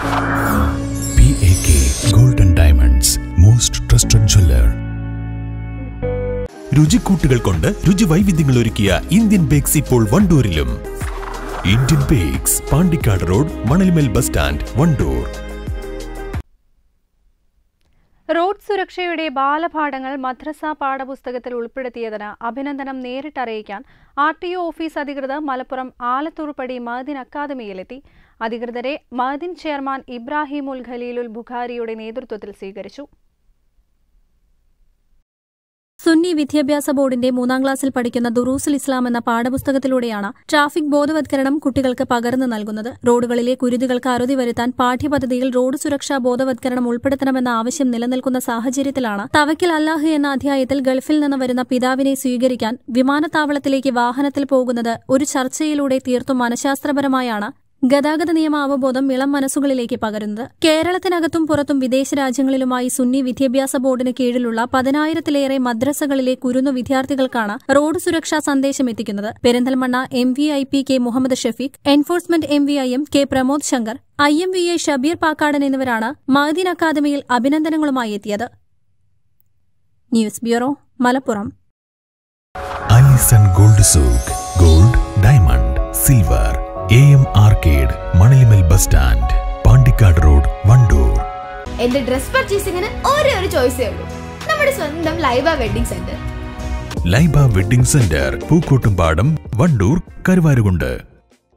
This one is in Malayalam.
P A K golden diamonds most trusted jeweller രുചിക്കൂട്ടുകൾ കൊണ്ട് രുചി വൈവിധ്യങ്ങൾ ഒരുക്കിയ ഇന്ത്യൻ ബേക്സ് ഇപ്പോൾ വണ്ടൂരിലും Indian bakes Pandikkad road Manalmel bus stand Wandoor road സുരക്ഷയുടെ ബാലപാഠങ്ങൾ മദ്രസ പാഠപുസ്തകത്തിൽ ഉൾപ്പെടുത്തിയതിന് അഭിനന്ദനം നേരിട്ടറിയിക്കാൻ ആർ ടി ഒ ഓഫീസ് അധികൃതർ മലപ്പുറം ആലത്തൂർപ്പടി മഹദിൻ അക്കാദമിയിലെത്തി അധികൃതരെ മഹദിൻ ചെയർമാൻ ഇബ്രാഹിമുൽ ഖലീലുൽ ബുഖാരിയുടെ നേതൃത്വത്തിൽ സ്വീകരിച്ചു സുന്നി വിദ്യാഭ്യാസ ബോർഡിന്റെ മൂന്നാം ക്ലാസ്സിൽ പഠിക്കുന്ന ദുറൂസുൽ ഇസ്ലാം എന്ന പാഠപുസ്തകത്തിലൂടെയാണ് ട്രാഫിക് ബോധവത്കരണം കുട്ടികൾക്ക് പകർന്നു നൽകുന്നത് റോഡുകളിലെ കുരുതുകൾക്ക് അറുതി വരുത്താൻ പാഠ്യപദ്ധതിയിൽ റോഡ് സുരക്ഷാ ബോധവത്കരണം ഉൾപ്പെടുത്തണമെന്ന ആവശ്യം നിലനിൽക്കുന്ന സാഹചര്യത്തിലാണ് തവക്കിൽ അല്ലാഹ് എന്ന അധ്യായത്തിൽ ഗൾഫിൽ നിന്ന് വരുന്ന പിതാവിനെ സ്വീകരിക്കാൻ വിമാനത്താവളത്തിലേക്ക് വാഹനത്തിൽ പോകുന്നത് ഒരു ചർച്ചയിലൂടെ തീർത്തും മനഃശാസ്ത്രപരമായാണ് ഗതാഗത നിയമ അവബോധം ഇളം മനസ്സുകളിലേക്ക് പകരുന്നത് കേരളത്തിനകത്തും പുറത്തും വിദേശ രാജ്യങ്ങളിലുമായി സുന്നി വിദ്യാഭ്യാസ ബോർഡിന് കീഴിലുള്ള പതിനായിരത്തിലേറെ മദ്രസകളിലെ കുരുന്നു വിദ്യാർത്ഥികൾക്കാണ് റോഡ് സുരക്ഷാ സന്ദേശം എത്തിക്കുന്നത് Perinthalmanna M V I P K Muhammad Shafeeq enforcement M V I M K Pramod Shankar I M V I Shabeer Pakkadan എന്നിവരാണ് മഹദീൻ അക്കാദമിയിൽ അഭിനന്ദനങ്ങളുമായി എത്തിയത് news bureau Malappuram Alison gold souk gold diamond silver A M arcade Manalimal bus stand Pandikkad road Wandoor എന്റെ ഡ്രസ് പർച്ചേസിംഗിന് ഒരേ ഒരു ചോയ്സേ ഉള്ളൂ നമ്മുടെ സ്വന്തം Laiba wedding centre Laiba wedding centre Pookkottumpadam Wandoor Karuvarakundu